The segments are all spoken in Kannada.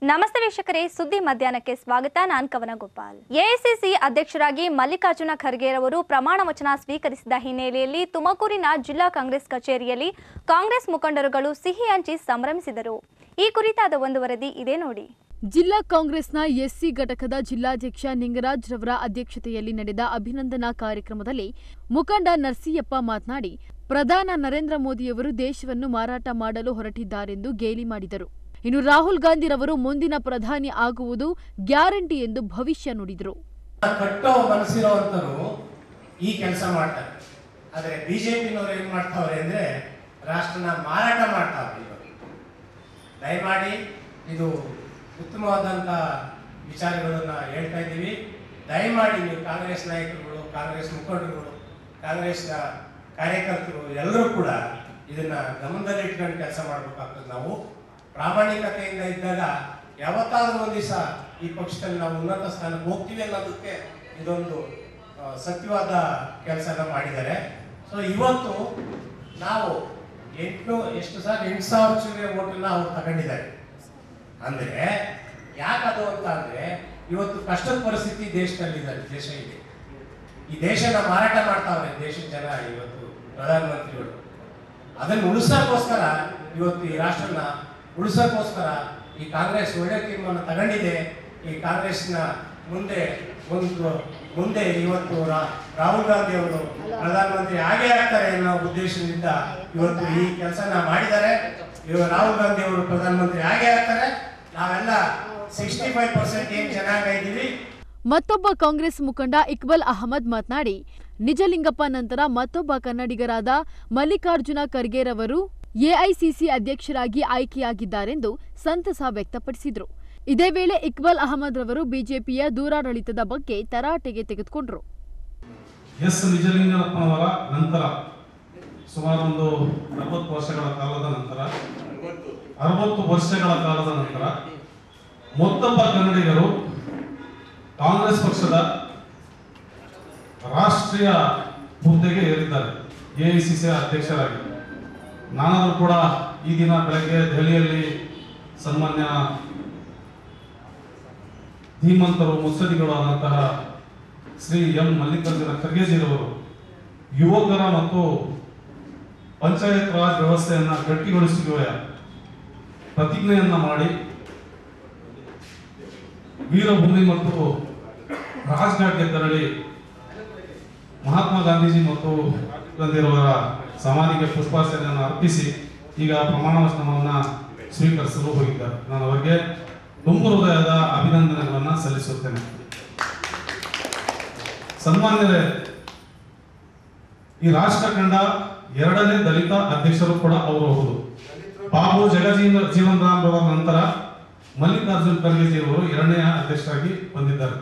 ನಮಸ್ತೆ ವೀಕ್ಷಕರೇ ಸುದ್ದಿ ಮಧ್ಯಾಹ್ನಕ್ಕೆ ಸ್ವಾಗತ ನಾನ್ ಕವನ ಗೋಪಾಲ್ ಎಐಸಿಸಿ ಅಧ್ಯಕ್ಷರಾಗಿ ಮಲ್ಲಿಕಾರ್ಜುನ ಖರ್ಗೆರವರು ಪ್ರಮಾಣ ವಚನ ಸ್ವೀಕರಿಸಿದ ಹಿನ್ನೆಲೆಯಲ್ಲಿ ತುಮಕೂರಿನ ಜಿಲ್ಲಾ ಕಾಂಗ್ರೆಸ್ ಕಚೇರಿಯಲ್ಲಿ ಕಾಂಗ್ರೆಸ್ ಮುಖಂಡರುಗಳು ಸಿಹಿ ಹಂಚಿ ಸಂಭ್ರಮಿಸಿದರು ಈ ಕುರಿತಾದ ಒಂದು ವರದಿ ಇದೆ ನೋಡಿ ಜಿಲ್ಲಾ ಕಾಂಗ್ರೆಸ್ನ ಎಸ್ಸಿ ಘಟಕದ ಜಿಲ್ಲಾಧ್ಯಕ್ಷ ನಿಂಗರಾಜ್ ರವರ ಅಧ್ಯಕ್ಷತೆಯಲ್ಲಿ ನಡೆದ ಅಭಿನಂದನಾ ಕಾರ್ಯಕ್ರಮದಲ್ಲಿ ಮುಖಂಡ ನರಸಿಯಪ್ಪ ಮಾತನಾಡಿ ಪ್ರಧಾನ ನರೇಂದ್ರ ಮೋದಿಯವರು ದೇಶವನ್ನು ಮಾರಾಟ ಮಾಡಲು ಹೊರಟಿದ್ದಾರೆಂದು ಗೇಲಿ ಮಾಡಿದರು ಇನ್ನು ರಾಹುಲ್ ಗಾಂಧಿರವರು ಮುಂದಿನ ಪ್ರಧಾನಿ ಆಗುವುದು ಗ್ಯಾರಂಟಿ ಎಂದು ಭವಿಷ್ಯ ನುಡಿದರು ಕಟ್ಟೋ ಮನಸ್ಸಿರೋವಂಥವ್ರು ಈ ಕೆಲಸ ಮಾಡ್ತಾರೆ ಆದರೆ ಬಿಜೆಪಿನವ್ರು ಏನ್ ಮಾಡ್ತಾವ್ರೆ ಅಂದ್ರೆ ರಾಷ್ಟ್ರನ ಮಾರಾಟ ಮಾಡ್ತಾವ್ರೆ ಇವಾಗ ದಯಮಾಡಿ ಇದು ಉತ್ತಮವಾದಂಥ ವಿಚಾರಗಳನ್ನ ಹೇಳ್ತಾ ಇದ್ದೀವಿ ದಯಮಾಡಿ ನೀವು ಕಾಂಗ್ರೆಸ್ ನಾಯಕರುಗಳು ಕಾಂಗ್ರೆಸ್ ಮುಖಂಡರುಗಳು ಕಾಂಗ್ರೆಸ್ನ ಕಾರ್ಯಕರ್ತರು ಎಲ್ಲರೂ ಕೂಡ ಇದನ್ನ ಗಮನದಲ್ಲಿಟ್ಕೊಂಡು ಕೆಲಸ ಮಾಡಬೇಕಾಗ್ತದೆ ನಾವು ಪ್ರಾಮಾಣಿಕತೆಯಿಂದ ಇದ್ದಾಗ ಯಾವತ್ತಾದ್ರೂ ಒಂದು ದಿವಸ ಈ ಪಕ್ಷದಲ್ಲಿ ನಾವು ಉನ್ನತ ಸ್ಥಾನಕ್ಕೆ ಹೋಗ್ತೀವಿ ಅನ್ನೋದಕ್ಕೆ ಇದೊಂದು ಆ, ಸತ್ಯವಾದ ಕೆಲಸನ ಮಾಡಿದ್ದಾರೆ ಸೊ ಇವತ್ತು ನಾವು ಎಂಟು ಎಷ್ಟು ಸರ್ ಎಂಟು ಸಾವಿರ ಚಿಲ್ಲರೆ ಓಟನ್ನ ಅವ್ರು ತಗೊಂಡಿದ್ದಾರೆ ಅಂದ್ರೆ ಯಾಕದು ಅಂತ ಅಂದ್ರೆ ಇವತ್ತು ಕಷ್ಟದ ಪರಿಸ್ಥಿತಿ ದೇಶದಲ್ಲಿ ದೇಶ ಇದೆ ಈ ದೇಶನ ಮಾರಾಟ ಮಾಡ್ತಾವ್ರೆ ದೇಶದ ಜನ ಇವತ್ತು ಪ್ರಧಾನಮಂತ್ರಿಗಳು ಅದನ್ನು ಉಳಿಸೋಕ್ಕೋಸ್ಕರ ಇವತ್ತು ಈ ರಾಷ್ಟ್ರನ ಉಳಿಸೋಕ್ಕೋಸ್ಕರ ಈ ಕಾಂಗ್ರೆಸ್ ಒಳ್ಳೆ ತೀರ್ಮಾನ ತಗೊಂಡಿದೆ ಈ ಕಾಂಗ್ರೆಸ್ನ ಮುಂದೆ ಒಂದು ಮುಂದೆ ಇವತ್ತು ರಾ- ರಾಹುಲ್ ಗಾಂಧಿ ಅವರು ಪ್ರಧಾನಮಂತ್ರಿ ಆಗೇ ಆಗ್ತಾರೆ ಅನ್ನೋ ಉದ್ದೇಶದಿಂದ ಇವತ್ತು ಈ ಕೆಲಸನ ಮಾಡಿದ್ದಾರೆ ಇವಾಗ ರಾಹುಲ್ ಗಾಂಧಿ ಅವರು ಪ್ರಧಾನಮಂತ್ರಿ ಆಗೇ ಆಗ್ತಾರೆ ನಾವೆಲ್ಲ ಸಿಕ್ಸ್ಟಿ ಫೈವ್ ಪರ್ಸೆಂಟ್ ಏನ್ ಚೆನ್ನಾಗಿದ್ದೀವಿ ಮತ್ತೊಬ್ಬ ಕಾಂಗ್ರೆಸ್ ಮುಖಂಡ ಇಕ್ಬಲ್ ಅಹಮದ್ ಮಾತನಾಡಿ ನಿಜಲಿಂಗಪ್ಪ ನಂತರ ಮತ್ತೊಬ್ಬ ಕನ್ನಡಿಗರಾದ ಮಲ್ಲಿಕಾರ್ಜುನ ಖರ್ಗೆರವರು ಎಐಸಿಸಿ ಅಧ್ಯಕ್ಷರಾಗಿ ಆಯ್ಕೆಯಾಗಿದ್ದಾರೆಂದು ಸಂತಸ ವ್ಯಕ್ತಪಡಿಸಿದರು ಇದೇ ವೇಳೆ ಇಕ್ಬಲ್ ಅಹಮದ್ ರವರು ಬಿಜೆಪಿಯ ದೂರಾಡಳಿತದ ಬಗ್ಗೆ ತರಾಟೆಗೆ ತೆಗೆದುಕೊಂಡರು ಎಸ್ ನಿಜಲಿಂಗಪ್ಪನವರ ನಂತರ ಸುಮಾರು ಒಂದು ಅರವತ್ತು ವರ್ಷಗಳ ಕಾಲದ ನಂತರ ಅರವತ್ತು ವರ್ಷಗಳ ಕಾಲದ ನಂತರ ಮತ್ತೊಬ್ಬ ಕನ್ನಡಿಗರು ಕಾಂಗ್ರೆಸ್ ಪಕ್ಷದ ರಾಷ್ಟ್ರೀಯ ಹುದ್ದೆಗೆ ಏರಿದ್ದಾರೆ ಎಐಸಿಸಿ ಅಧ್ಯಕ್ಷರಾಗಿ ನಾನಾದರೂ ಕೂಡ ಈ ದಿನ ಬೆಳಗ್ಗೆ ದೆಹಲಿಯಲ್ಲಿ ಸನ್ಮಾನ್ಯ ಧೀಮಂತರು ಮುತ್ಸದಿಗಳು ಆದಂತಹ ಶ್ರೀ ಎಂ ಮಲ್ಲಿಕಾರ್ಜುನ ಖರ್ಗೆಜಿರವರು ಯುವಕರ ಮತ್ತು ಪಂಚಾಯತ್ ರಾಜ್ ವ್ಯವಸ್ಥೆಯನ್ನ ಗಟ್ಟಿಗೊಳಿಸುವ ಪ್ರತಿಜ್ಞೆಯನ್ನ ಮಾಡಿ ವೀರಭೂಮಿ ಮತ್ತು ರಾಜ್ಘಾಟ್ಗೆ ತೆರಳಿ ಮಹಾತ್ಮ ಗಾಂಧೀಜಿ ಮತ್ತು ಗಾಂಧಿರವರ ಸಮಾಧಿಗೆ ಪುಷ್ಪಾರ್ಚನೆಯನ್ನು ಅರ್ಪಿಸಿ ಈಗ ಪ್ರಮಾಣ ವಚನವನ್ನ ಸ್ವೀಕರಿಸಲು ಹೋಗಿದ್ದಾರೆ ನಾನು ಅವರಿಗೆ ತುಂಬು ಹೃದಯದ ಅಭಿನಂದನೆಗಳನ್ನು ಸಲ್ಲಿಸುತ್ತೇನೆ ಸನ್ಮಾನ್ಯರೇ ಈ ರಾಷ್ಟ್ರ ಕಂಡ ಎರಡನೇ ದಲಿತ ಅಧ್ಯಕ್ಷರು ಕೂಡ ಅವರು ಹೌದು ಬಾಬು ಜಗಜೀವ ಜೀವನ್ ರಾಮ್ ಅವರ ನಂತರ ಮಲ್ಲಿಕಾರ್ಜುನ್ ಖರ್ಗೆಜಿ ಅವರು ಎರಡನೇ ಅಧ್ಯಕ್ಷರಾಗಿ ಬಂದಿದ್ದಾರೆ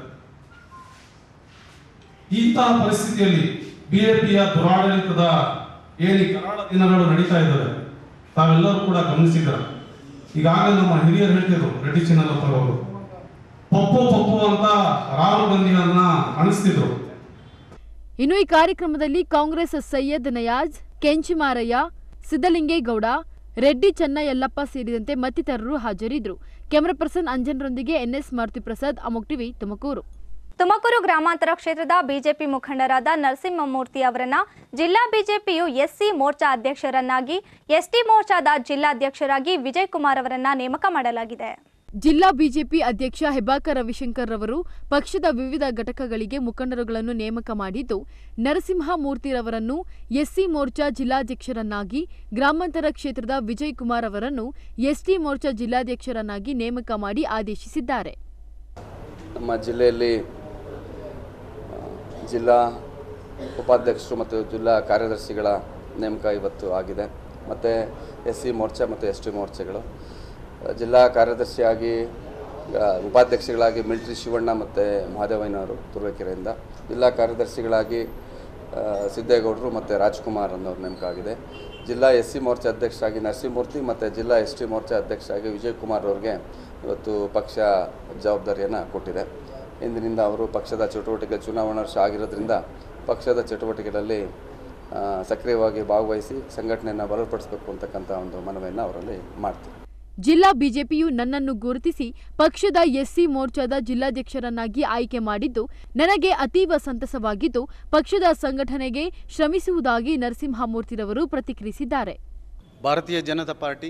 ಇಂತಹ ಪರಿಸ್ಥಿತಿಯಲ್ಲಿ ಬಿಜೆಪಿಯ ದುರಾಡಳಿತದ ಏನಿ ಕರಾಳ ದಿನಗಳು ನಡೀತಾ ಇದ್ದಾವೆ ತಾವೆಲ್ಲರೂ ಕೂಡ ಗಮನಿಸಿದ್ದಾರೆ ಈಗಾಗಲೇ ನಮ್ಮ ಹಿರಿಯರು ಹೇಳ್ತಿದ್ರು ರೆಡ್ಡಿ ಚಿನ್ನಲಪ್ಪ ಅವರು ಪಪ್ಪು ಪಪ್ಪು ಅಂತ ರಾಹುಲ್ ಗಾಂಧಿಯನ್ನ ಅನಿಸ್ತಿದ್ರು ಇನ್ನು ಈ ಕಾರ್ಯಕ್ರಮದಲ್ಲಿ ಕಾಂಗ್ರೆಸ್ ಸೈಯದ್ ನಯಾಜ್ ಕೆಂಚಿಮಾರಯ್ಯ ಸಿದ್ದಲಿಂಗೇಗೌಡ ರೆಡ್ಡಿ ಚೆನ್ನಯಲ್ಲಪ್ಪ ಸೇರಿದಂತೆ ಮತ್ತಿತರರು ಹಾಜರಿದ್ದರು ಕ್ಯಾಮರಾ ಪರ್ಸನ್ ಅಂಜನ್ರೊಂದಿಗೆ ಎನ್ಎಸ್ ಮಾರುತಿ ಪ್ರಸಾದ್ ಅಮೋಕ್ ಟಿವಿ ತುಮಕೂರು ತುಮಕೂರು ಗ್ರಾಮಾಂತರ ಕ್ಷೇತ್ರದ ಬಿಜೆಪಿ ಮುಖಂಡರಾದ ನರಸಿಂಹಮೂರ್ತಿ ಅವರನ್ನ ಜಿಲ್ಲಾ ಬಿಜೆಪಿಯು ಎಸ್ಸಿ ಮೋರ್ಚಾ ಅಧ್ಯಕ್ಷರನ್ನಾಗಿ ಎಸ್ಟಿ ಮೋರ್ಚಾದ ಜಿಲ್ಲಾಧ್ಯಕ್ಷರಾಗಿ ವಿಜಯ್ ಕುಮಾರ್ ಅವರನ್ನ ನೇಮಕ ಮಾಡಲಾಗಿದೆ ಜಿಲ್ಲಾ ಬಿಜೆಪಿ ಅಧ್ಯಕ್ಷ ಹೆಬಾಕ ರವಿಶಂಕರ್ ರವರು ಪಕ್ಷದ ವಿವಿಧ ಘಟಕಗಳಿಗೆ ಮುಖಂಡರುಗಳನ್ನು ನೇಮಕ ಮಾಡಿದ್ದು ನರಸಿಂಹ ಮೂರ್ತಿರವರನ್ನು ಎಸ್ಸಿ ಮೋರ್ಚಾ ಜಿಲ್ಲಾಧ್ಯಕ್ಷರನ್ನಾಗಿ ಗ್ರಾಮಾಂತರ ಕ್ಷೇತ್ರದ ವಿಜಯ್ ಕುಮಾರ್ ಅವರನ್ನು ಎಸ್ಟಿ ಮೋರ್ಚಾ ಜಿಲ್ಲಾಧ್ಯಕ್ಷರನ್ನಾಗಿ ನೇಮಕ ಮಾಡಿ ಆದೇಶಿಸಿದ್ದಾರೆ ನಮ್ಮ ಜಿಲ್ಲೆಯಲ್ಲಿ ಆ, ಜಿಲ್ಲಾ ಉಪಾಧ್ಯಕ್ಷರು ಮತ್ತು ಜಿಲ್ಲಾ ಕಾರ್ಯದರ್ಶಿಗಳ ನೇಮಕ ಇವತ್ತು ಆಗಿದೆ ಮತ್ತು ಎಸ್ ಸಿ ಮೋರ್ಚಾ ಮತ್ತು ಎಸ್ ಟಿ ಮೋರ್ಚಾಗಳು ಆ, ಜಿಲ್ಲಾ ಕಾರ್ಯದರ್ಶಿಯಾಗಿ ಆ, ಉಪಾಧ್ಯಕ್ಷಗಳಾಗಿ ಮಿಲ್ಟ್ರಿ ಶಿವಣ್ಣ ಮತ್ತು ಮಹಾದೇವಯ್ಯನವರು ತುರುವೇಕೆರೆಯಿಂದ ಜಿಲ್ಲಾ ಕಾರ್ಯದರ್ಶಿಗಳಾಗಿ ಆ, ಸಿದ್ದೇಗೌಡರು ಮತ್ತು ರಾಜ್ಕುಮಾರ್ ಅನ್ನೋರು ನೇಮಕ ಆಗಿದೆ ಜಿಲ್ಲಾ ಎಸ್ ಸಿ ಮೋರ್ಚಾ ಅಧ್ಯಕ್ಷರಾಗಿ ನರಸಿಂಹಮೂರ್ತಿ ಮತ್ತು ಜಿಲ್ಲಾ ಎಸ್ ಟಿ ಮೋರ್ಚಾ ಅಧ್ಯಕ್ಷರಾಗಿ ವಿಜಯ್ ಕುಮಾರ್ ಅವ್ರಿಗೆ ಇವತ್ತು ಪಕ್ಷ ಜವಾಬ್ದಾರಿಯನ್ನು ಕೊಟ್ಟಿದೆ ಇಂದಿನಿಂದ ಅವರು ಪಕ್ಷದ ಚಟುವಟಿಕೆ ಚುನಾವಣಾ ವರ್ಷ ಆಗಿರೋದ್ರಿಂದ ಪಕ್ಷದ ಚಟುವಟಿಕೆಗಳಲ್ಲಿ ಆ, ಸಕ್ರಿಯವಾಗಿ ಭಾಗವಹಿಸಿ ಸಂಘಟನೆಯನ್ನು ಬಲಪಡಿಸಬೇಕು ಅಂತಕ್ಕಂಥ ಒಂದು ಮನವಿಯನ್ನು ಅವರಲ್ಲಿ ಮಾಡ್ತೀವಿ ಜಿಲ್ಲಾ ಬಿಜೆಪಿಯು ನನ್ನನ್ನು ಗುರುತಿಸಿ ಪಕ್ಷದ ಎಸ್ಸಿ ಮೋರ್ಚಾದ ಜಿಲ್ಲಾಧ್ಯಕ್ಷರನ್ನಾಗಿ ಆಯ್ಕೆ ಮಾಡಿದ್ದು ನನಗೆ ಅತೀವ ಸಂತಸವಾಗಿದ್ದು ಪಕ್ಷದ ಸಂಘಟನೆಗೆ ಶ್ರಮಿಸುವುದಾಗಿ ನರಸಿಂಹಮೂರ್ತಿರವರು ಪ್ರತಿಕ್ರಿಯಿಸಿದ್ದಾರೆ ಭಾರತೀಯ ಜನತಾ ಪಾರ್ಟಿ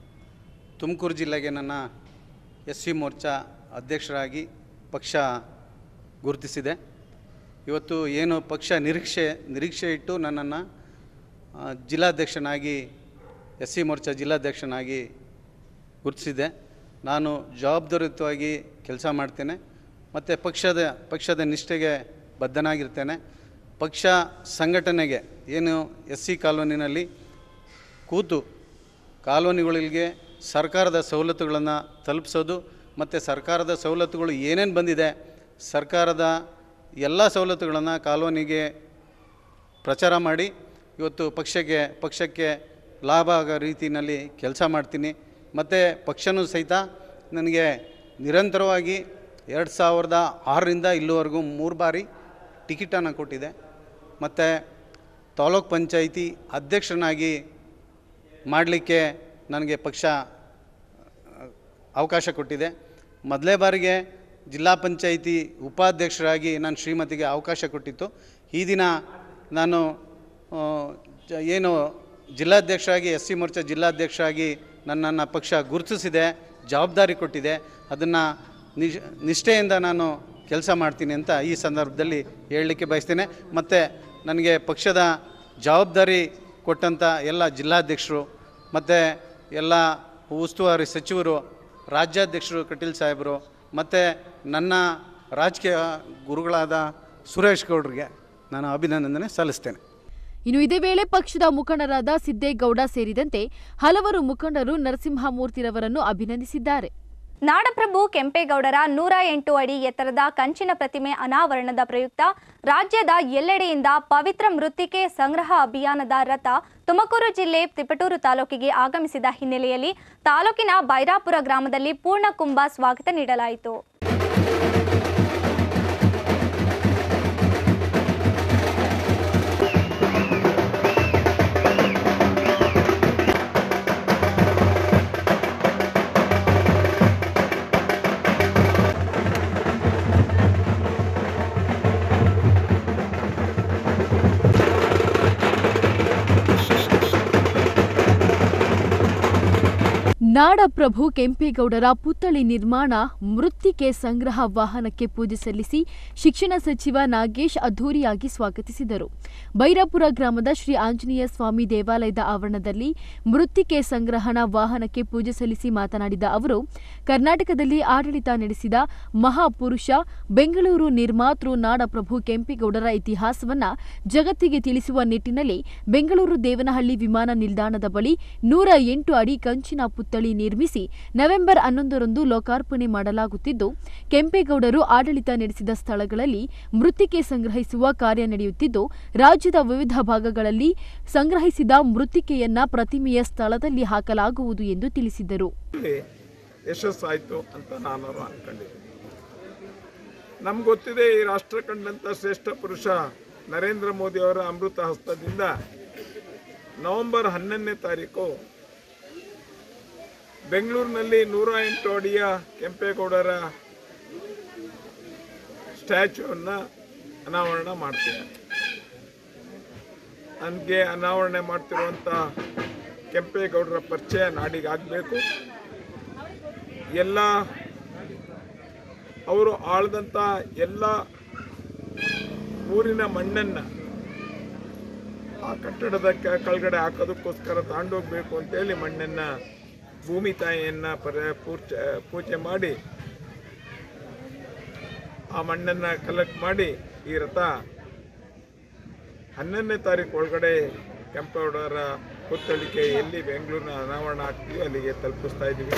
ತುಮಕೂರು ಜಿಲ್ಲೆಗೆ ನನ್ನ ಎಸ್ ಸಿ ಮೋರ್ಚಾ ಅಧ್ಯಕ್ಷರಾಗಿ ಪಕ್ಷ ಗುರುತಿಸಿದೆ ಇವತ್ತು ಏನು ಪಕ್ಷ ನಿರೀಕ್ಷೆ ನಿರೀಕ್ಷೆ ಇಟ್ಟು ನನ್ನನ್ನು ಆ, ಜಿಲ್ಲಾಧ್ಯಕ್ಷನಾಗಿ ಎಸ್ ಸಿ ಮೋರ್ಚಾ ಜಿಲ್ಲಾಧ್ಯಕ್ಷನಾಗಿ ಗುರುತಿಸಿದೆ ನಾನು ಜವಾಬ್ದಾರಿಯುತವಾಗಿ ಕೆಲಸ ಮಾಡ್ತೇನೆ ಮತ್ತು ಪಕ್ಷದ ಪಕ್ಷದ ನಿಷ್ಠೆಗೆ ಬದ್ಧನಾಗಿರ್ತೇನೆ ಪಕ್ಷ ಸಂಘಟನೆಗೆ ಏನು ಎಸ್ ಸಿ ಕಾಲೋನಿನಲ್ಲಿ ಕೂತು ಕಾಲೋನಿಗಳಿಗೆ ಸರ್ಕಾರದ ಸವಲತ್ತುಗಳನ್ನು ತಲುಪಿಸೋದು ಮತ್ತು ಸರ್ಕಾರದ ಸವಲತ್ತುಗಳು ಏನೇನು ಬಂದಿದೆ ಸರ್ಕಾರದ ಎಲ್ಲ ಸವಲತ್ತುಗಳನ್ನು ಕಾಲೋನಿಗೆ ಪ್ರಚಾರ ಮಾಡಿ ಇವತ್ತು ಪಕ್ಷಕ್ಕೆ ಪಕ್ಷಕ್ಕೆ ಲಾಭ ಆಗೋ ರೀತಿಯಲ್ಲಿ ಕೆಲಸ ಮಾಡ್ತೀನಿ ಮತ್ತು ಪಕ್ಷನೂ ಸಹಿತ ನನಗೆ ನಿರಂತರವಾಗಿ ಎರಡು ಸಾವಿರದ ಆರರಿಂದ ಇಲ್ಲಿವರೆಗೂ ಮೂರು ಬಾರಿ ಟಿಕೆಟನ್ನು ಕೊಟ್ಟಿದೆ ಮತ್ತು ತಾಲೂಕ್ ಪಂಚಾಯಿತಿ ಅಧ್ಯಕ್ಷನಾಗಿ ಮಾಡಲಿಕ್ಕೆ ನನಗೆ ಪಕ್ಷ ಆ, ಅವಕಾಶ ಕೊಟ್ಟಿದೆ ಮೊದಲೇ ಬಾರಿಗೆ ಜಿಲ್ಲಾ ಪಂಚಾಯಿತಿ ಉಪಾಧ್ಯಕ್ಷರಾಗಿ ನಾನು ಶ್ರೀಮತಿಗೆ ಅವಕಾಶ ಕೊಟ್ಟಿತ್ತು ಈ ದಿನ ನಾನು ಆ, ಜ- ಏನು ಜಿಲ್ಲಾಧ್ಯಕ್ಷರಾಗಿ ಎಸ್ ಸಿ ಮೋರ್ಚಾ ಜಿಲ್ಲಾಧ್ಯಕ್ಷರಾಗಿ ನನ್ನನ್ನು ಪಕ್ಷ ಗುರುತಿಸಿದೆ ಜವಾಬ್ದಾರಿ ಕೊಟ್ಟಿದೆ ಅದನ್ನು ನಿಶ್ ನಿಷ್ಠೆಯಿಂದ ನಾನು ಕೆಲಸ ಮಾಡ್ತೀನಿ ಅಂತ ಈ ಸಂದರ್ಭದಲ್ಲಿ ಹೇಳಲಿಕ್ಕೆ ಬಯಸ್ತೇನೆ ಮತ್ತು ನನಗೆ ಪಕ್ಷದ ಜವಾಬ್ದಾರಿ ಕೊಟ್ಟಂಥ ಎಲ್ಲ ಜಿಲ್ಲಾಧ್ಯಕ್ಷರು ಮತ್ತು ಎಲ್ಲ ಉಸ್ತುವಾರಿ ಸಚಿವರು ರಾಜ್ಯಾಧ್ಯಕ್ಷರು ಕಟೀಲ್ ಸಾಹೇಬರು ಮತ್ತು ನನ್ನ ರಾಜಕೀಯ ಗುರುಗಳಾದ ಸುರೇಶ್ ಗೌಡ್ರಿಗೆ ನಾನು ಅಭಿನಂದನೆ ಸಲ್ಲಿಸ್ತೇನೆ ಇನ್ನು ಇದೇ ವೇಳೆ ಪಕ್ಷದ ಮುಖಂಡರಾದ ಸಿದ್ದೇಗೌಡ ಸೇರಿದಂತೆ ಹಲವರು ಮುಖಂಡರು ನರಸಿಂಹಮೂರ್ತಿರವರನ್ನು ಅಭಿನಂದಿಸಿದ್ದಾರೆ ನಾಡಪ್ರಭು ಕೆಂಪೇಗೌಡರ ನೂರ ಎಂಟು ಅಡಿ ಎತ್ತರದ ಕಂಚಿನ ಪ್ರತಿಮೆ ಅನಾವರಣದ ಪ್ರಯುಕ್ತ ರಾಜ್ಯದ ಎಲ್ಲೆಡೆಯಿಂದ ಪವಿತ್ರ ಮೃತ್ತಿಕೆ ಸಂಗ್ರಹ ಅಭಿಯಾನದ ರಥ ತುಮಕೂರು ಜಿಲ್ಲೆ ತಿಪಟೂರು ತಾಲೂಕಿಗೆ ಆಗಮಿಸಿದ ಹಿನ್ನೆಲೆಯಲ್ಲಿ ತಾಲೂಕಿನ ಬೈರಾಪುರ ಗ್ರಾಮದಲ್ಲಿ ಪೂರ್ಣಕುಂಭ ಸ್ವಾಗತ ನೀಡಲಾಯಿತು ನಾಡಪ್ರಭು ಕೆಂಪೇಗೌಡರ ಪುತ್ಥಳಿ ನಿರ್ಮಾಣ ಮೃತ್ತಿಕೆ ಸಂಗ್ರಹ ವಾಹನಕ್ಕೆ ಪೂಜೆ ಸಲ್ಲಿಸಿ ಶಿಕ್ಷಣ ಸಚಿವ ನಾಗೇಶ್ ಅದ್ದೂರಿಯಾಗಿ ಸ್ವಾಗತಿಸಿದರು ಬೈರಾಪುರ ಗ್ರಾಮದ ಶ್ರೀ ಆಂಜನೇಯ ಸ್ವಾಮಿ ದೇವಾಲಯದ ಆವರಣದಲ್ಲಿ ಮೃತ್ತಿಕೆ ಸಂಗ್ರಹಣಾ ವಾಹನಕ್ಕೆ ಪೂಜೆ ಸಲ್ಲಿಸಿ ಮಾತನಾಡಿದ ಅವರು ಕರ್ನಾಟಕದಲ್ಲಿ ಆಡಳಿತ ನಡೆಸಿದ ಮಹಾಪುರುಷ ಬೆಂಗಳೂರು ನಿರ್ಮಾತೃ ನಾಡಪ್ರಭು ಕೆಂಪೇಗೌಡರ ಇತಿಹಾಸವನ್ನ ಜಗತ್ತಿಗೆ ತಿಳಿಸುವ ನಿಟ್ಟಿನಲ್ಲಿ ಬೆಂಗಳೂರು ದೇವನಹಳ್ಳಿ ವಿಮಾನ ನಿಲ್ದಾಣದ ಬಳಿ ನೂರ ಎಂಟು ಅಡಿ ಕಂಚಿನ ಪುತ್ಥಳಿ ನಿರ್ಮಿಸಿ ನವೆಂಬರ್ ಹನ್ನೊಂದರಂದು ಲೋಕಾರ್ಪಣೆ ಮಾಡಲಾಗುತ್ತಿದ್ದು ಕೆಂಪೇಗೌಡರು ಆಡಳಿತ ನಡೆಸಿದ ಸ್ಥಳಗಳಲ್ಲಿ ಮೃತ್ತಿಕೆ ಸಂಗ್ರಹಿಸುವ ಕಾರ್ಯ ನಡೆಯುತ್ತಿದ್ದು ರಾಜ್ಯದ ವಿವಿಧ ಭಾಗಗಳಲ್ಲಿ ಸಂಗ್ರಹಿಸಿದ ಮೃತ್ತಿಕೆಯನ್ನ ಪ್ರತಿಮೆಯ ಸ್ಥಳದಲ್ಲಿ ಹಾಕಲಾಗುವುದು ಎಂದು ತಿಳಿಸಿದರು ಇಲ್ಲಿ ಯಶಸ್ಸಾಯಿತು ಅಂತ ನಾನು ಅನ್ಕೊಂಡಿದ್ದೀನಿ ನಮ್ಗೆ ಗೊತ್ತಿದೆ ಈ ರಾಷ್ಟ್ರ ಕಂಡಂಥ ಶ್ರೇಷ್ಠ ಪುರುಷ ನರೇಂದ್ರ ಮೋದಿ ಅವರ ಅಮೃತ ಹಸ್ತದಿಂದ ನವೆಂಬರ್ ಹನ್ನೊಂದನೇ ತಾರೀಕು ಬೆಂಗಳೂರಿನಲ್ಲಿ ನೂರ ಎಂಟು ಅಡಿಯ ಕೆಂಪೇಗೌಡರ ಸ್ಟ್ಯಾಚ್ಯೂವನ್ನು ಅನಾವರಣ ಮಾಡ್ತೀನಿ ನನಗೆ ಅನಾವರಣೆ ಮಾಡ್ತಿರುವಂಥ ಕೆಂಪೇಗೌಡರ ಪರಿಚಯ ನಾಡಿಗೆ ಆಗಬೇಕು ಎಲ್ಲ ಅವರು ಆಳ್ದಂಥ ಎಲ್ಲ ಊರಿನ ಮಣ್ಣನ್ನು ಆ ಕಟ್ಟಡದ ಕ- ಕೆಳಗಡೆ ಹಾಕೋದಕ್ಕೋಸ್ಕರ ತಗೊಂಡೋಗ್ಬೇಕು ಅಂತೇಳಿ ಮಣ್ಣನ್ನು ಭೂಮಿ ತಾಯಿಯನ್ನು ಪರ ಪೂಜೆ ಪೂಜೆ ಮಾಡಿ ಆ ಮಣ್ಣನ್ನು ಕಲೆಕ್ಟ್ ಮಾಡಿ ಈ ರಥ ಹನ್ನೊಂದನೇ ತಾರೀಕು ಒಳಗಡೆ ಕೆಂಪೇಗೌಡರ ಪುತ್ಥಳಿಕೆ ಎಲ್ಲಿ ಬೆಂಗಳೂರಿನ ಅನಾವರಣ ಆಗ್ತೀವಿ ಅಲ್ಲಿಗೆ ತಲುಪಿಸ್ತಾ ಇದ್ದೀವಿ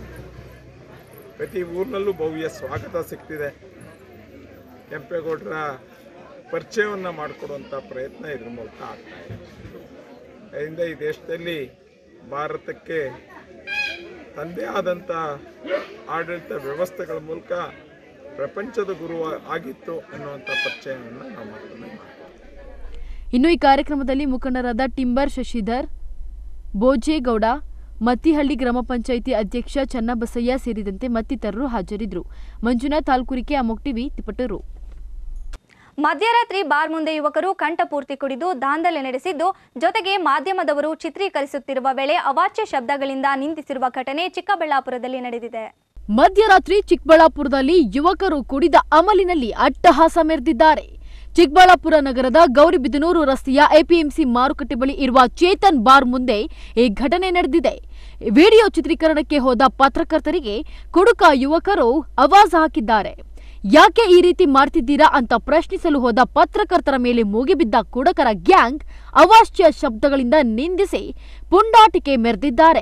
ಪ್ರತಿ ಊರಿನಲ್ಲೂ ಭವ್ಯ ಸ್ವಾಗತ ಸಿಗ್ತಿದೆ ಕೆಂಪೇಗೌಡರ ಪರಿಚಯವನ್ನು ಮಾಡಿಕೊಡುವಂಥ ಪ್ರಯತ್ನ ಇದ್ರ ಮೂಲಕ ಆಗ್ತಾ ಇದೆ ಅದರಿಂದ ಈ ದೇಶದಲ್ಲಿ ಭಾರತಕ್ಕೆ ತಂದೆ ಆದಂಥ ಆಡಳಿತ ವ್ಯವಸ್ಥೆಗಳ ಮೂಲಕ ಪ್ರಪಂಚದ ಗುರು ಆಗಿತ್ತು ಅನ್ನುವಂಥ ಪರಿಚಯವನ್ನು ನಾವು ಮತ್ತೊಮ್ಮೆ ಮಾಡ್ತೀವಿ ಇನ್ನು ಈ ಕಾರ್ಯಕ್ರಮದಲ್ಲಿ ಮುಖಂಡರಾದ ಟಿಂಬರ್ ಶಶಿಧರ್ ಬೋಜೇಗೌಡ ಮತ್ತಿಹಳ್ಳಿ ಗ್ರಾಮ ಪಂಚಾಯಿತಿ ಅಧ್ಯಕ್ಷ ಚನ್ನಬಸಯ್ಯ ಸೇರಿದಂತೆ ಮತ್ತಿತರರು ಹಾಜರಿದ್ದರು ಮಂಜುನಾಥ್ ಹಾಲ್ಕುರಿಕೆ ಅಮೋಕ್ ಟಿವಿ ತಿಪಟೂರು ಮಧ್ಯರಾತ್ರಿ ಬಾರ್ ಮುಂದೆ ಯುವಕರು ಕಂಠಪೂರ್ತಿ ಕುಡಿದು ದಾಂಧಲೆ ನಡೆಸಿದ್ದು ಜೊತೆಗೆ ಮಾಧ್ಯಮದವರು ಚಿತ್ರೀಕರಿಸುತ್ತಿರುವ ವೇಳೆ ಅವಾಚ್ಯ ಶಬ್ದಗಳಿಂದ ನಿಂದಿಸಿರುವ ಘಟನೆ ಚಿಕ್ಕಬಳ್ಳಾಪುರದಲ್ಲಿ ನಡೆದಿದೆ ಮಧ್ಯರಾತ್ರಿ ಚಿಕ್ಕಬಳ್ಳಾಪುರದಲ್ಲಿ ಯುವಕರು ಕುಡಿದ ಅಮಲಿನಲ್ಲಿ ಅಟ್ಟಹಾಸ ಮೆರೆದಿದ್ದಾರೆ ಚಿಕ್ಕಬಳ್ಳಾಪುರ ನಗರದ ಗೌರಿಬಿದನೂರು ರಸ್ತೆಯ ಎಪಿಎಂಸಿ ಮಾರುಕಟ್ಟೆ ಬಳಿ ಇರುವ ಚೇತನ್ ಬಾರ್ ಮುಂದೆ ಈ ಘಟನೆ ನಡೆದಿದೆ ವಿಡಿಯೋ ಚಿತ್ರೀಕರಣಕ್ಕೆ ಹೋದ ಪತ್ರಕರ್ತರಿಗೆ ಕುಡುಕ ಯುವಕರು ಆವಾಜ್ ಹಾಕಿದ್ದಾರೆ ಯಾಕೆ ಈ ರೀತಿ ಮಾಡ್ತಿದ್ದೀರಾ ಅಂತ ಪ್ರಶ್ನಿಸಲು ಹೋದ ಪತ್ರಕರ್ತರ ಮೇಲೆ ಮುಗಿಬಿದ್ದ ಕುಡಕರ ಗ್ಯಾಂಗ್ ಅವಾಚ್ಯ ಶಬ್ದಗಳಿಂದ ನಿಂದಿಸಿ ಪುಂಡಾಟಿಕೆ ಮೆರೆದಿದ್ದಾರೆ